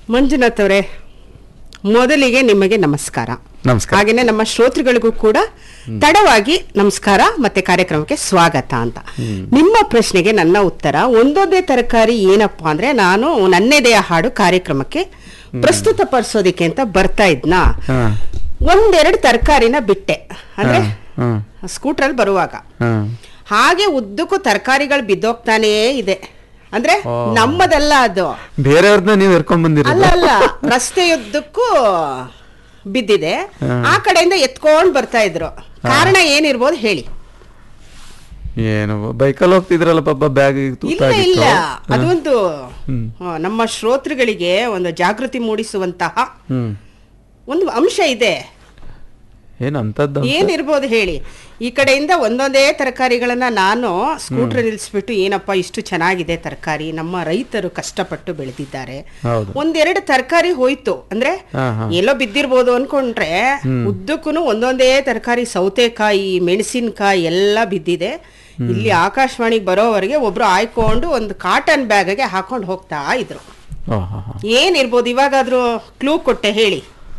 ಮಂಜುನಾಥ್ ಅವರೇ ಮೊದಲಿಗೆ ನಿಮಗೆ ನಮಸ್ಕಾರ ನಮಸ್ಕಾರ ಹಾಗೇನೆ ನಮ್ಮ ಶ್ರೋತೃಗಳಿಗೂ ಕೂಡ ತಡವಾಗಿ ನಮಸ್ಕಾರ ಮತ್ತೆ ಕಾರ್ಯಕ್ರಮಕ್ಕೆ ಸ್ವಾಗತ ಅಂತ ನಿಮ್ಮ ಪ್ರಶ್ನೆಗೆ ನನ್ನ ಉತ್ತರ ಒಂದೊಂದೇ ತರಕಾರಿ ಏನಪ್ಪಾ ಅಂದ್ರೆ ನಾನು ನನ್ನೆದೆಯ ಹಾಡು ಕಾರ್ಯಕ್ರಮಕ್ಕೆ ಪ್ರಸ್ತುತಪಡಿಸೋದಿಕ್ಕೆ ಅಂತ ಬರ್ತಾ ಇದ್ನಾ ಹಾ ಒಂದೆರಡು ತರಕಾರಿನ ಬಿಟ್ಟೆ ಅಂದ್ರೆ ಹಾ ಸ್ಕೂಟ್ರಲ್ಲಿ ಬರುವಾಗ ಹಾ ಹಾಗೆ ಉದ್ದಕ್ಕೂ ತರಕಾರಿಗಳು ಬಿದ್ದೋಗ್ತಾನೇ ಇದೆ ಅಂದ್ರೆ ಓ. ನಮ್ಮದಲ್ಲ ಅದು ಬೇರೆಯವ್ರನ್ನ ನೀವು ಎರ್ಕೊಂಡ್ ಬಂದಿರೋದು ಅಲ್ಲ ಅಲ್ಲ ರಸ್ತೆಯುದ್ದಕ್ಕೂ ಬಿದ್ದಿದೆ ಹಾ. ಆ ಕಡೆಯಿಂದ ಎತ್ಕೊಂಡ್ ಬರ್ತಾ ಇದ್ರು ಕಾರಣ ಏನಿರ್ಬೋದು ಹೇಳಿ ಏನು ಬೈಕಲ್ಲಿ ಹೋಗ್ತಿದ್ರಲ್ಲ ಪಾಪ ಬ್ಯಾಗ್ ಇಲ್ಲ ಇಲ್ಲ ಅದೊಂದು ಹ್ಮ್. ಆ, ನಮ್ಮ ಶ್ರೋತೃಗಳಿಗೆ ಒಂದು ಜಾಗೃತಿ ಮೂಡಿಸುವಂತಹ ಹ್ಮ್ ಒಂದು ಅಂಶ ಇದೆ ಏನ್ ಅಂತದ್ದು ಏನಿರ್ಬೋದು ಹೇಳಿ ಈ ಕಡೆಯಿಂದ ಒಂದೊಂದೇ ತರಕಾರಿಗಳನ್ನ ನಾನು ಸ್ಕೂಟರ್ ನಿಲ್ಲಿಸ್ಬಿಟ್ಟು ಏನಪ್ಪ ಇಷ್ಟು ಚೆನ್ನಾಗಿದೆ ತರಕಾರಿ ನಮ್ಮ ರೈತರು ಕಷ್ಟಪಟ್ಟು ಬೆಳೆದಿದ್ದಾರೆ ಹೌದು ಒಂದೆರಡು ತರಕಾರಿ ಹೋಯ್ತು ಅಂದ್ರೆ ಹಾ, ಹಾ. ಎಲ್ಲೋ ಬಿದ್ದಿರ್ಬೋದು ಅನ್ಕೊಂಡ್ರೆ ಉದ್ದಕ್ಕೂ ಒಂದೊಂದೇ ತರಕಾರಿ ಸೌತೆಕಾಯಿ ಮೆಣಸಿನಕಾಯಿ ಎಲ್ಲ ಬಿದ್ದಿದೆ ಇಲ್ಲಿ ಆಕಾಶವಾಣಿಗೆ ಬರೋವರೆಗೆ ಒಬ್ರು ಆಯ್ಕೊಂಡು ಒಂದು ಕಾಟನ್ ಬ್ಯಾಗ್ಗೆ ಹಾಕೊಂಡು ಹೋಗ್ತಾ ಇದ್ರು ಓ, ಹಾ, ಹಾ. ಏನಿರ್ಬೋದು ಇವಾಗಾದ್ರೂ ಕ್ಲೂ ಕೊಟ್ಟೆ ಹೇಳಿ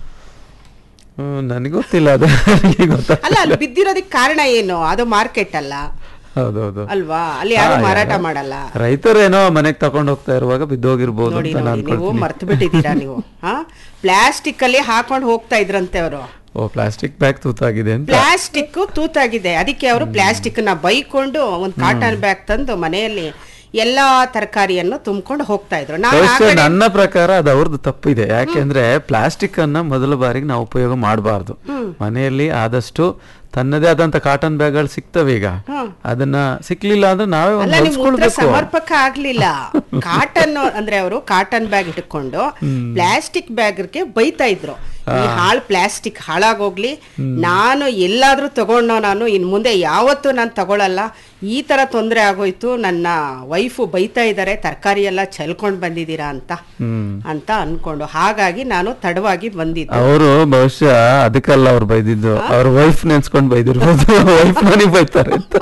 ಹ್ಮ್, ನನಗ್ ಗೊತ್ತಿಲ್ಲ ಅದು ನನಗೆ ಗೊತ್ತಾ ಅಲ್ಲ ಅಲ್ಲಿ ಬಿದ್ದಿರೋದಕ್ಕೆ ಕಾರಣ ಏನು ಅದು ಮಾರ್ಕೆಟ್ ಅಲ್ಲ ಹೌದೌದು ಅಲ್ವಾ ಅಲ್ಲಿ ಯಾರು ಹಾ, ಮಾರಾಟ ಯಾರು? ಮಾಡಲ್ಲ ರೈತರೇನೋ ಮನೆಗ್ ತಕೊಂಡ್ ಹೋಗ್ತಾ ಇರುವಾಗ ಬಿದ್ದೋಗಿರ್ಬೋದು ನೋಡಿ ಅಂತ ನಾನು ನೋಡಿ ನೀವು ಅನ್ಕೊಳ್ತೀನಿ ಮರ್ತು ಬಿಟ್ಟಿದ್ದೀರಾ ನೀವು ಹಾ ಪ್ಲಾಸ್ಟಿಕ್ ಅಲ್ಲಿ ಹಾಕೊಂಡು ಹೋಗ್ತಾ ಇದ್ರಂತೆ ಅವರು ಓ ಪ್ಲಾಸ್ಟಿಕ್ ಬ್ಯಾಗ್ ತೂತಾಗಿದೆ ಅಂತ ಪ್ಲಾಸ್ಟಿಕ್ ತೂತಾಗಿದೆ ಅದಕ್ಕೆ ಅವರು ಪ್ಲಾಸ್ಟಿಕ್ ನ ಬೈಕೊಂಡು ಒಂದು ಕಾಟನ್ ಬ್ಯಾಗ್ ತಂದು ಮನೆಯಲ್ಲಿ ಎಲ್ಲಾ ತರಕಾರಿಯನ್ನು ತುಂಬಿಕೊಂಡು ಹೋಗ್ತಾ ಇದ್ರು ನಾನು ಆ ಬಹುಶಃ ಕಡೆ- ನನ್ನ ಪ್ರಕಾರ ಅದು ಅವ್ರದ್ದು ತಪ್ಪಿದೆ ಯಾಕೆಂದ್ರೆ ಪ್ಲಾಸ್ಟಿಕ್ ಅನ್ನ ಮೊದಲ ಬಾರಿಗೆ ನಾವು ಉಪಯೋಗ ಮಾಡಬಾರ್ದು ಮನೆಯಲ್ಲಿ ಆದಷ್ಟು ತನ್ನದೇ ಆದಂತ ಕಾಟನ್ ಬ್ಯಾಗ್ಗಳು ಸಿಗ್ತವೆ ಈಗ ಹ್ಮ್. ಅದನ್ನ ಸಿಕ್ಲಿಲ್ಲ ಅಂದ್ರೆ ನಾವೇ ಒಂದು ಅಲ್ಲ ನಿಮ್ ಉತ್ತರ ಹೊಲ್ಸ್ಕೊಳ್ಬೇಕು ಸಮರ್ಪಕ ಆಗ್ಲಿಲ್ಲ ಕಾಟನ್ ಅಂದ್ರೆ ಅವರು ಕಾಟನ್ ಬ್ಯಾಗ್ ಇಟ್ಕೊಂಡು ಪ್ಲಾಸ್ಟಿಕ್ ಬ್ಯಾಗ್ಗೆ ಬೈತಾ ಇದ್ರು ಈ ಹಾಳ್ ಪ್ಲಾಸ್ಟಿಕ್ ಹಾಳಾಗೋಗ್ಲಿ ನಾನು ಎಲ್ಲಾದ್ರೂ ತಗೊಂಡೋ ನಾನು ಇನ್ ಮುಂದೆ ಯಾವತ್ತೂ ನಾನು ತಗೊಳಲ್ಲ ಈ ತರ ತೊಂದರೆ ಆಗೋಯ್ತು ನನ್ನ ವೈಫು ಬೈತಾ ಇದ್ದಾರೆ ತರಕಾರಿ ಎಲ್ಲ ಚೆಲ್ಕೊಂಡ್ ಬಂದಿದ್ದೀರಾ ಅಂತ ಹ್ಮ್ ಅಂತ ಅನ್ಕೊಂಡು ಹಾಗಾಗಿ ನಾನು ತಡವಾಗಿ ಬಂದಿದ್ದೆ ಅವರು ಬಹುಶಃ ಅದಕ್ಕಲ್ಲ ಅವ್ರು ಬೈದಿದ್ದು ಅವ್ರ ವೈಫ್ ನೆನ್ಸ್ಕೊಂಡ್ ಬೈದಿರ್ಬೋದು ವೈಫ್ ನನಗೆ ಬೈತಾರೆ ಅಂತ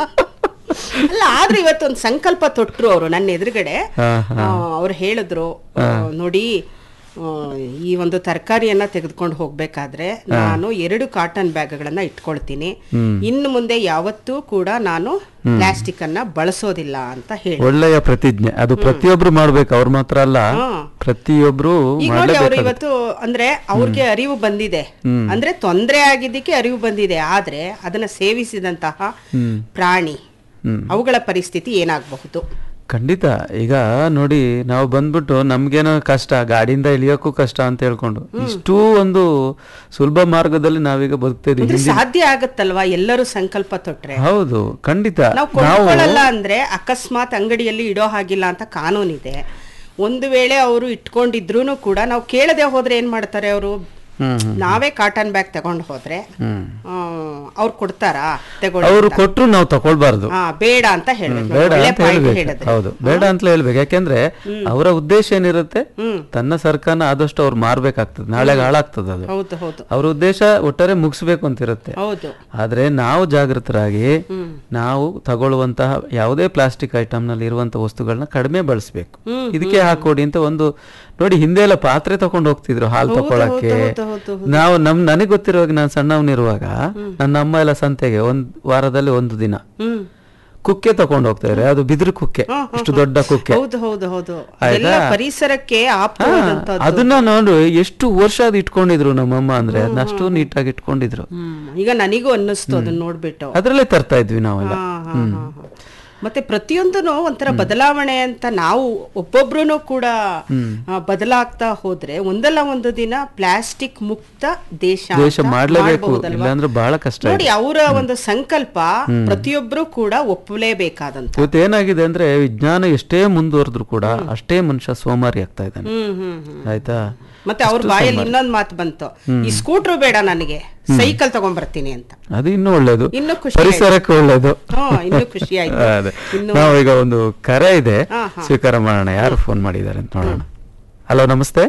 ಅಲ್ಲ ಆದ್ರೆ ಇವತ್ತೊಂದು ಸಂಕಲ್ಪ ತೊಟ್ರು ಅವರು ನನ್ನ ಎದುರುಗಡೆ ಹಾ, ಹಾ. ಅವ್ರು ಹೇಳಿದ್ರು ಆ, ನೋಡಿ ಆ, ಈ ಒಂದು ತರಕಾರಿಯನ್ನ ತೆಗೆದುಕೊಂಡು ಹೋಗ್ಬೇಕಾದ್ರೆ ನಾನು ಎರಡು ಕಾಟನ್ ಬ್ಯಾಗ್ಗಳನ್ನ ಇಟ್ಕೊಳ್ತೀನಿ ಇನ್ನು ಮುಂದೆ ಯಾವತ್ತೂ ಕೂಡ ನಾನು ಪ್ಲಾಸ್ಟಿಕ್ ಅನ್ನ ಬಳಸೋದಿಲ್ಲ ಅಂತ ಹೇಳಿ ಒಳ್ಳೆಯ ಪ್ರತಿಜ್ಞೆ ಅದು ಪ್ರತಿಯೊಬ್ರು ಮಾಡ್ಬೇಕು ಅವ್ರು ಮಾತ್ರ ಅಲ್ಲ ಹಾ. ಪ್ರತಿಯೊಬ್ರು ಈಗ ನೋಡಿ ಅವರು ಮಾಡ್ಲೇಬೇಕು ಇವತ್ತು ಅಂದ್ರೆ ಅವ್ರಿಗೆ ಅರಿವು ಬಂದಿದೆ ಅಂದ್ರೆ ತೊಂದರೆ ಆಗಿದ್ದಕ್ಕೆ ಅರಿವು ಬಂದಿದೆ ಆದ್ರೆ ಅದನ್ನ ಸೇವಿಸಿದಂತಹ ಪ್ರಾಣಿ ಅವುಗಳ ಪರಿಸ್ಥಿತಿ ಏನಾಗಬಹುದು ಖಂಡಿತ ಈಗ ನೋಡಿ ನಾವು ಬಂದ್ಬಿಟ್ಟು ನಮ್ಗೇನೋ ಕಷ್ಟ ಗಾಡಿಯಿಂದ ಇಳಿಯೋಕ್ಕೂ ಕಷ್ಟ ಅಂತ ಹೇಳ್ಕೊಂಡು ಇಷ್ಟೂ ಒಂದು ಸುಲಭ ಮಾರ್ಗದಲ್ಲಿ ನಾವೀಗ ಬದುಕ್ತಿದೀವಿ ಅಂದ್ರೆ ಸಾಧ್ಯ ಆಗತ್ತಲ್ವಾ ಎಲ್ಲರೂ ಸಂಕಲ್ಪ ತೊಟ್ರೆ ಹೌದು ಖಂಡಿತ ನಾವು ಕೊಂಡ್ಕೊಳ್ಳಲ್ಲ ಅಂದ್ರೆ ಅಕಸ್ಮಾತ್ ಅಂಗಡಿಯಲ್ಲಿ ಇಡೋ ಹಾಗಿಲ್ಲ ಅಂತ ಕಾನೂನಿದೆ ಒಂದು ವೇಳೆ ಅವರು ಇಟ್ಕೊಂಡಿದ್ರು ಕೂಡ ನಾವು ಕೇಳದೆ ಹೋದ್ರೆ ಏನ್ ಮಾಡ್ತಾರೆ ಅವರು ಹ್ಮ್ ನಾವೇ ಕಾಟನ್ ಬ್ಯಾಗ್ ತಗೊಂಡು ಹೋದ್ರೆ ಹ್ಮ್ ಅವ್ರು ಕೊಡ್ತಾರಾ ತಗೊಳ್ಳಿ ಅವ್ರು ಕೊಟ್ರು ನಾವು ತಗೊಳ್ಬಾರ್ದು ಹಾ ಬೇಡ ಅಂತ ಹೇಳ್ಬೇಕು ಬೇಡ ಒಳ್ಳೆ ಅಂತ ಪಾಯಿಂಟ್ ಹೇಳ್ಬೇಕು ಹೇಳಿದ್ರೆ ಹೌದು ಬೇಡ ಅಂತ ಹೇಳ್ಬೇಕು ಯಾಕೆಂದ್ರೆ ಅವರ ಉದ್ದೇಶ ಏನಿರುತ್ತೆ ಹ್ಮ್. ತನ್ನ ಸರ್ಕಾರನ ಆದಷ್ಟು ಅವ್ರು ಮಾರ್ಬೇಕಾಗ್ತದೆ ನಾಳೆ ಹಾಳಾಗ್ತದೆ ಅದು ಹೌದು ಹೌದು ಅವ್ರ ಉದ್ದೇಶ ಒಟ್ಟಾರೆ ಮುಗಿಸ್ಬೇಕು ಅಂತ ಇರುತ್ತೆ ಹೌದು ಆದ್ರೆ ನಾವು ಜಾಗೃತರಾಗಿ ನಾವು ತಗೊಳ್ಳುವಂತಹ ಯಾವುದೇ ಪ್ಲಾಸ್ಟಿಕ್ ಐಟಮ್ ನಲ್ಲಿ ಇರುವಂತಹ ವಸ್ತುಗಳನ್ನ ಕಡಿಮೆ ಬಳಸಬೇಕು ಇದಕ್ಕೆ ಹಾಕೊಡಿ ಅಂತ ಒಂದು ನೋಡಿ ಹಿಂದೆ ಎಲ್ಲ ಪಾತ್ರೆ ತಗೊಂಡು ಹೋಗ್ತಿದ್ರು ಹಾಲು ತಗೊಳಕ್ಕೆ ಹೌದು, ಹೌದು, ನಾವು ನಮ್ ನನಗೆ ಗೊತ್ತಿರುವಾಗ ನಾನು ಸಣ್ಣವನಿರುವಾಗ ನನ್ನ ಅಮ್ಮ ಎಲ್ಲ ಸಂತೆಗೆ ಒಂದ್ ವಾರದಲ್ಲಿ ಒಂದು ದಿನ ಹ್ಮ್ ಕುಕ್ಕೆ ತಗೊಂಡು ಹೋಗ್ತಾ ಇದ್ರು ಅದು ಬಿದಿರು ಕುಕ್ಕೆ ಹಾ, ಹಾ, ಇಷ್ಟು ದೊಡ್ಡ ಕುಕ್ಕೆ ಹೌದು ಹೌದು ಹೌದು ಆಯ್ತಾ? ಎಲ್ಲ ಪರಿಸರಕ್ಕೆ ಹಾ, ಆಪ್ತವಾದಂತದ್ದು ಅದನ್ನ ನೋಡು ಎಷ್ಟು ವರ್ಷ ಅದು ಇಟ್ಕೊಂಡಿದ್ರು ನಮ್ಮಮ್ಮ ಅಂದ್ರೆ ಅದನ್ನ ಅಷ್ಟು ನೀಟಾಗಿ ಇಟ್ಕೊಂಡಿದ್ರು ಹ್ಮ್ ಈಗ ನನಗೂ ಅನ್ನಿಸ್ತು ಅದನ್ನ ನೋಡ್ಬಿಟ್ಟು ಅದ್ರಲ್ಲೇ ತರ್ತಾ ಇದ್ವಿ ನಾವೆಲ್ಲ ಹಾ, ಹಾ, ಹಾ, ಹಾ. ಮತ್ತೆ ಪ್ರತಿಯೊಂದನು ಒಂಥರ ಬದಲಾವಣೆ ಅಂತ ನಾವು ಒಬ್ಬೊಬ್ರು ಕೂಡ ಆ, ಬದಲಾಗ್ತಾ ಹೋದ್ರೆ ಒಂದಲ್ಲ ಒಂದು ದಿನ ಪ್ಲಾಸ್ಟಿಕ್ ಮುಕ್ತ ದೇಶ ದೇಶ ಅಂತ ಮಾಡ್ಲೇಬೇಕು ಮಾಡ್ಬಹುದಲ್ವಾ? ಇಲ್ಲಾಂದ್ರೆ ಬಹಳ ಕಷ್ಟ ನೋಡಿ ಅವರ ಒಂದು ಸಂಕಲ್ಪ ಪ್ರತಿಯೊಬ್ರು ಕೂಡ ಒಪ್ಪಲೇಬೇಕಾದಂತ ಇವತ್ತು ಏನಾಗಿದೆ ಅಂದ್ರೆ ವಿಜ್ಞಾನ ಎಷ್ಟೇ ಮುಂದುವರೆದ್ರು ಕೂಡ ಅಷ್ಟೇ ಮನುಷ್ಯ ಸೋಮಾರಿ ಆಗ್ತಾ ಇದ್ದಾನೆ ಹ್ಮ್ ಹ್ಮ್ ಹ್ಮ್ ಆಯ್ತಾ ಮತ್ತೆ ಅವ್ರ ಬಾಯಲ್ಲಿ ಇನ್ನೊಂದ್ ಮಾತು ಬಂತು ಈ ಸ್ಕೂಟ್ರು ಬೇಡ ನನಗೆ ಸೈಕಲ್ ತಗೊಂಡ್ಬರ್ತೀನಿ ಅಂತ ಅದು ಇನ್ನೂ ಒಳ್ಳೇದು ಇನ್ನೂ ಖುಷಿ ಪರಿಸರಕ್ಕೆ ಒಳ್ಳೇದು ಹ್ಮ್ ಇನ್ನು ಖುಷಿ ಆಯ್ತು ಅದೇ ಇನ್ನು ನಾವು ಈಗ ಒಂದು ಕರೆ ಇದೆ ಹಾ, ಹಾ. ಸ್ವೀಕಾರ ಮಾಡೋಣ ಯಾರು ಫೋನ್ ಮಾಡಿದ್ದಾರೆ ಅಂತ ನೋಡೋಣ ಹಲೋ ನಮಸ್ತೆ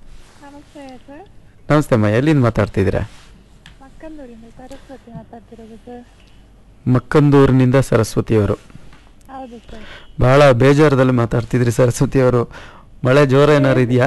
ನಮಸ್ತೆ ಸರ್ ನಮಸ್ತೆ ಅಮ್ಮ ಎಲ್ಲಿಂದ ಮಾತಾಡ್ತಿದ್ದೀರಾ ಮಕ್ಕಂದೂರಿಂದ ಸರಸ್ವತಿ ಮಾತಾಡ್ತಿರೋದು ಸರ್ ಮಕ್ಕಂದೂರಿನಿಂದ ಸರಸ್ವತಿಯವರು ಹೌದು ಸರ್ ಬಹಳ ಬೇಜಾರದಲ್ಲಿ ಮಾತಾಡ್ತಿದ್ರಿ ಸರಸ್ವತಿಯವರು ಮಳೆ ಜೋರ ಏನಾರು ಇದೆಯಾ